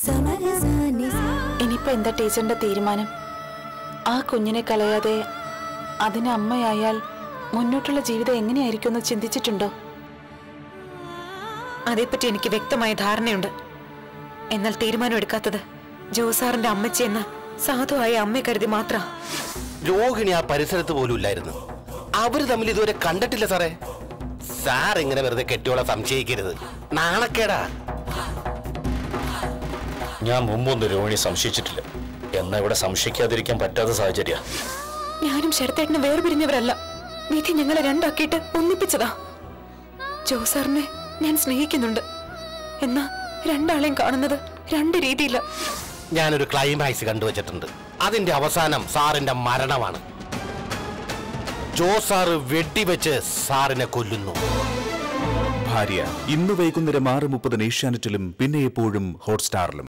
ഇനിയിപ്പോ എന്താ ടീച്ചറിന്റെ തീരുമാനം ആ കുഞ്ഞിനെ കളയാതെ അതിന് അമ്മയായാൽ മുന്നോട്ടുള്ള ജീവിതം എങ്ങനെയായിരിക്കും എന്ന് ചിന്തിച്ചിട്ടുണ്ടോ അതേപ്പറ്റി എനിക്ക് വ്യക്തമായ ധാരണയുണ്ട് എന്നാൽ തീരുമാനമെടുക്കാത്തത് ജോസാറിന്റെ അമ്മച്ചെന്ന് സാധുവായ അമ്മയെ കരുതി മാത്ര രോഹിണി ആ പരിസരത്ത് പോലും ഇല്ലായിരുന്നു അവര് തമ്മിൽ ഇതുവരെ കണ്ടിട്ടില്ല സാറേ സാർ ഇങ്ങനെ വെറുതെ കെട്ടിയോളെ സംശയിക്കരുത് നാണക്കേടാ ഞാൻ മുമ്പൊന്നും രോഹിണി സംശയിച്ചിട്ടില്ല എന്നാ ഇവിടെ സംശയിക്കാതിരിക്കാൻ പറ്റാത്ത സാഹചര്യ ഞാനും ശരത്തേട്ടന് വേർപിരിഞ്ഞവരല്ല വിധി ഞങ്ങളെ രണ്ടാക്കിയിട്ട് ഒന്നിപ്പിച്ചതാ ജോസാറിനെ ഞാൻ സ്നേഹിക്കുന്നുണ്ട് എന്നാ രണ്ടാളെയും കാണുന്നത് രണ്ട് രീതിയില്ല ഞാനൊരു ക്ലൈമാക്സ് കണ്ടുവച്ചിട്ടുണ്ട് അതിന്റെ അവസാനം സാറിന്റെ മരണമാണ് ജോ സാറ് വെടിവെച്ച് സാറിനെ കൊല്ലുന്നു ഭാര്യ ഇന്ന് വൈകുന്നേരം ആറ് മുപ്പതിന് ഏഷ്യാനെറ്റിലും പിന്നെ എപ്പോഴും ഹോട്ട്സ്റ്റാറിലും